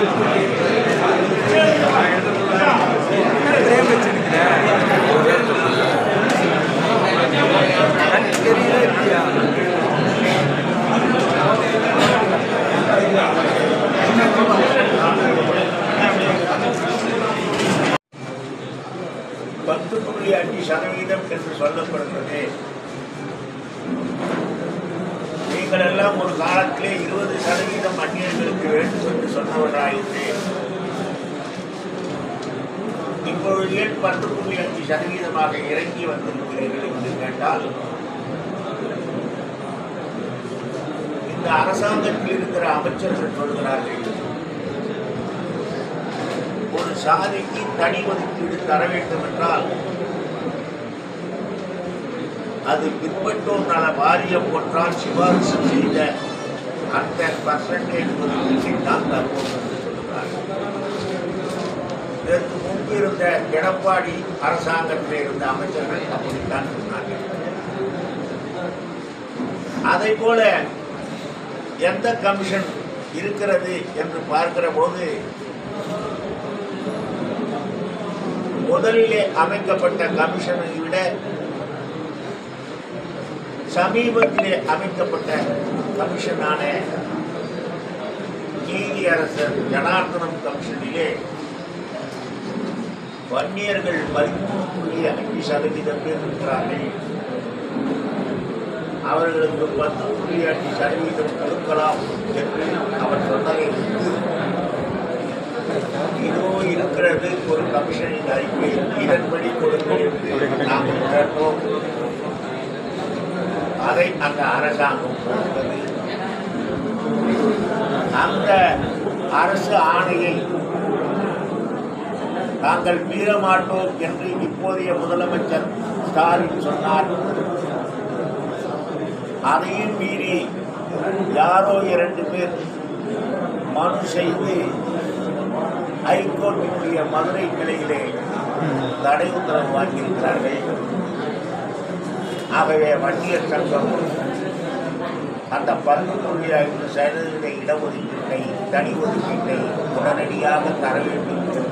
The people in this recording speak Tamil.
பத்து புள்ளி அஞ்சு சதவீதம் என்று சொல்லப்படுகிறது நீங்கள் எல்லாம் ஒரு காலத்திலே இருபது சதவீதம் அந்நியர்களுக்கு வேண்டும் என்று சொன்னவர்களாயிற்று இப்பொழுது ஏன் பத்து புள்ளி அஞ்சு சதவீதமாக இறங்கி வந்திருக்கிறீர்கள் என்று கேட்டால் இந்த அரசாங்கத்தில் இருக்கிற அமைச்சர்கள் சொல்கிறார்கள் ஒரு சாதிக்கு தனி ஒதுக்கீடு தர வேண்டும் என்றால் அது பின்பற்றோர் நல வாரியம் ஒன்றால் சிபாரிசு செய்த அந்த பர்சன்டேஜ் ஒதுக்கீட்டை தான் தருவோம் என்று சொல்கிறார்கள் இதற்கு முன்பு இருந்த எடப்பாடி அரசாங்கத்தில் இருந்த அமைச்சர்கள் அப்படித்தான் சொன்னார்கள் அதை போல எந்த கமிஷன் இருக்கிறது என்று பார்க்கிற போது முதலிலே அமைக்கப்பட்ட கமிஷனை விட சமீபத்திலே அமைக்கப்பட்ட கமிஷனான நீதியரசர் ஜனார்தனம் கமிஷனிலே வன்னியர்கள் பதிமூணு புள்ளி அஞ்சு சதவீதம் பேர் இருக்கிறார்கள் அவர்களுக்கு பத்து புள்ளி அஞ்சு சதவீதம் கொடுக்கலாம் என்று அவர் சொன்னதை விட்டு இதோ இருக்கிறது ஒரு கமிஷனின் அறிக்கை இதன்படி கொடுங்க என்று நாங்கள் கேட்டோம் அதை அந்த அரசாங்கம் கொடுத்தது அந்த அரசு ஆணையை நாங்கள் மீற மாட்டோம் என்று இப்போதைய முதலமைச்சர் ஸ்டாலின் சொன்னார் அதையும் மீறி யாரோ இரண்டு பேர் மனு செய்து ஹைகோர்ட்டினுடைய மதுரை கிளையிலே தடை உத்தரவு வாங்கியிருக்கிறார்கள் ஆகவே வன்னியர் சங்கம் அந்த பத்து புள்ளி ஐந்து சதவீத இடஒதுக்கீட்டை தனி ஒதுக்கீட்டை உடனடியாக தர வேண்டும் என்று